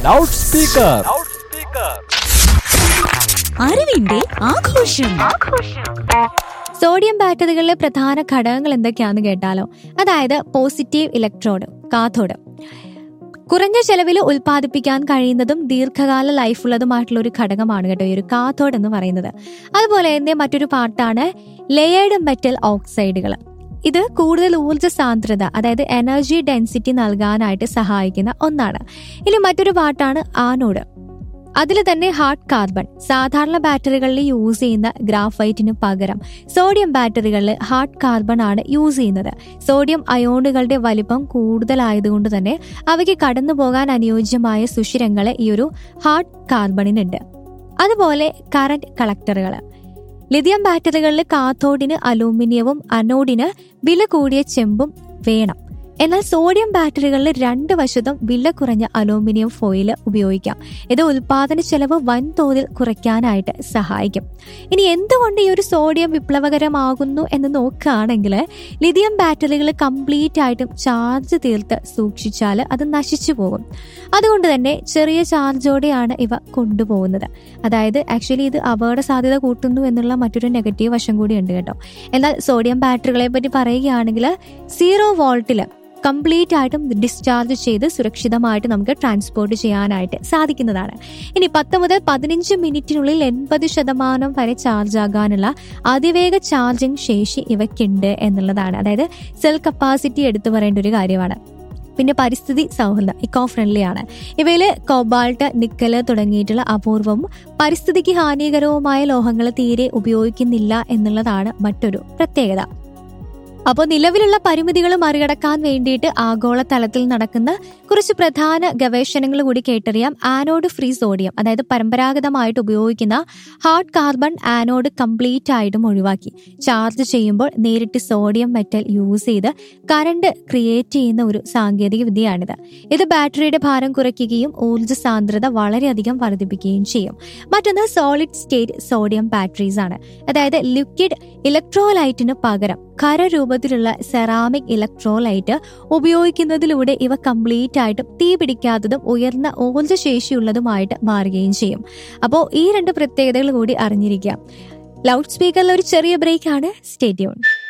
loud speaker അറിവിന്റെ ആഘോഷം sodium ബാറ്ററികളിലെ പ്രധാന ഘടകങ്ങൾ എന്തൊക്കെയാണെന്ന് കേട്ടാലോ അതായത് പോസിറ്റീവ് ഇലക്ട്രോഡ് കാഥോഡ് കുറഞ്ഞ ചെലവിൽ ഉൽപ്പാദിപ്പിക്കാൻ കഴിയുന്നതും ദീർഘകാല ലൈഫുള്ളതുമായിട്ടുള്ള ഒരു ഘടകമാണ് കേട്ടോ ഈ ഒരു കാഥോഡ് എന്ന് പറയുന്നത് അതുപോലെ തന്നെ മറ്റൊരു പാർട്ടാണ് ലെയേർഡ് മെറ്റൽ ഓക്സൈഡുകൾ ഇത് കൂടുതൽ ഊർജ്ജ സാന്ദ്രത അതായത് എനർജി ഡെൻസിറ്റി നൽകാനായിട്ട് സഹായിക്കുന്ന ഒന്നാണ് ഇനി മറ്റൊരു പാർട്ടാണ് ആനോഡ് അതിൽ തന്നെ ഹാർഡ് കാർബൺ സാധാരണ ബാറ്ററികളിൽ യൂസ് ചെയ്യുന്ന ഗ്രാഫൈറ്റിന് പകരം സോഡിയം ബാറ്ററികളിൽ ഹാർഡ് കാർബൺ ആണ് യൂസ് ചെയ്യുന്നത് സോഡിയം അയോണുകളുടെ വലിപ്പം കൂടുതലായതുകൊണ്ട് തന്നെ അവയ്ക്ക് കടന്നു പോകാൻ അനുയോജ്യമായ സുഷിരങ്ങൾ ഈ ഒരു ഹാർഡ് കാർബണിനുണ്ട് അതുപോലെ കറന്റ് കളക്ടറുകൾ ലിഥിയം ബാറ്ററികളിൽ കാത്തോഡിന് അലൂമിനിയവും അനോഡിന് വില കൂടിയ ചെമ്പും വേണം എന്നാൽ സോഡിയം ബാറ്ററികളിൽ രണ്ട് വശത്തും വില കുറഞ്ഞ അലൂമിനിയം ഫോയിൽ ഉപയോഗിക്കാം ഇത് ഉൽപാദന ചെലവ് വൻതോതിൽ കുറയ്ക്കാനായിട്ട് സഹായിക്കും ഇനി എന്തുകൊണ്ട് ഈ ഒരു സോഡിയം വിപ്ലവകരമാകുന്നു എന്ന് നോക്കുകയാണെങ്കിൽ ലിഥിയം ബാറ്ററികൾ കംപ്ലീറ്റ് ആയിട്ടും ചാർജ് തീർത്ത് സൂക്ഷിച്ചാൽ അത് നശിച്ചു പോകും അതുകൊണ്ട് തന്നെ ചെറിയ ചാർജോടെയാണ് ഇവ കൊണ്ടുപോകുന്നത് അതായത് ആക്ച്വലി ഇത് അപകട സാധ്യത കൂട്ടുന്നു എന്നുള്ള മറ്റൊരു നെഗറ്റീവ് വശം കൂടി ഉണ്ട് കേട്ടോ എന്നാൽ സോഡിയം ബാറ്ററികളെ പറ്റി പറയുകയാണെങ്കിൽ സീറോ വോൾട്ടിൽ കംപ്ലീറ്റ് ആയിട്ടും ഡിസ്ചാർജ് ചെയ്ത് സുരക്ഷിതമായിട്ട് നമുക്ക് ട്രാൻസ്പോർട്ട് ചെയ്യാനായിട്ട് സാധിക്കുന്നതാണ് ഇനി പത്ത് മുതൽ പതിനഞ്ച് മിനിറ്റിനുള്ളിൽ എൺപത് ശതമാനം വരെ ചാർജ് ആകാനുള്ള അതിവേഗ ചാർജിങ് ശേഷി ഇവയ്ക്കുണ്ട് എന്നുള്ളതാണ് അതായത് സെൽ കപ്പാസിറ്റി എടുത്തു പറയേണ്ട ഒരു കാര്യമാണ് പിന്നെ പരിസ്ഥിതി സൗഹൃദം ഇക്കോ ഫ്രണ്ട്ലി ആണ് ഇവയിൽ കോബാൾട്ട് നിക്കല് തുടങ്ങിയിട്ടുള്ള അപൂർവവും പരിസ്ഥിതിക്ക് ഹാനികരവുമായ ലോഹങ്ങൾ തീരെ ഉപയോഗിക്കുന്നില്ല എന്നുള്ളതാണ് മറ്റൊരു പ്രത്യേകത അപ്പോൾ നിലവിലുള്ള പരിമിതികൾ മറികടക്കാൻ വേണ്ടിയിട്ട് ആഗോളതലത്തിൽ നടക്കുന്ന കുറച്ച് പ്രധാന ഗവേഷണങ്ങൾ കൂടി കേട്ടറിയാം ആനോഡ് ഫ്രീ സോഡിയം അതായത് പരമ്പരാഗതമായിട്ട് ഉപയോഗിക്കുന്ന ഹാർഡ് കാർബൺ ആനോഡ് കംപ്ലീറ്റ് ആയിട്ടും ഒഴിവാക്കി ചാർജ് ചെയ്യുമ്പോൾ നേരിട്ട് സോഡിയം മെറ്റൽ യൂസ് ചെയ്ത് കറണ്ട് ക്രിയേറ്റ് ചെയ്യുന്ന ഒരു സാങ്കേതിക വിദ്യയാണിത് ഇത് ബാറ്ററിയുടെ ഭാരം കുറയ്ക്കുകയും ഊർജ്ജ സാന്ദ്രത വളരെയധികം വർദ്ധിപ്പിക്കുകയും ചെയ്യും മറ്റൊന്ന് സോളിഡ് സ്റ്റേറ്റ് സോഡിയം ബാറ്ററീസ് ആണ് അതായത് ലിക്വിഡ് ഇലക്ട്രോലൈറ്റിന് പകരം ഖരരൂപത്തിലുള്ള സെറാമിക് ഇലക്ട്രോലൈറ്റ് ഉപയോഗിക്കുന്നതിലൂടെ ഇവ കംപ്ലീറ്റ് ആയിട്ടും തീ പിടിക്കാത്തതും ഉയർന്ന ഊർജ്ജശേഷിയുള്ളതുമായിട്ട് മാറുകയും ചെയ്യും അപ്പോൾ ഈ രണ്ട് പ്രത്യേകതകൾ കൂടി അറിഞ്ഞിരിക്കാം ലൗഡ് സ്പീക്കറിൽ ഒരു ചെറിയ ബ്രേക്ക് ആണ് സ്റ്റേറ്റ്യൂൺ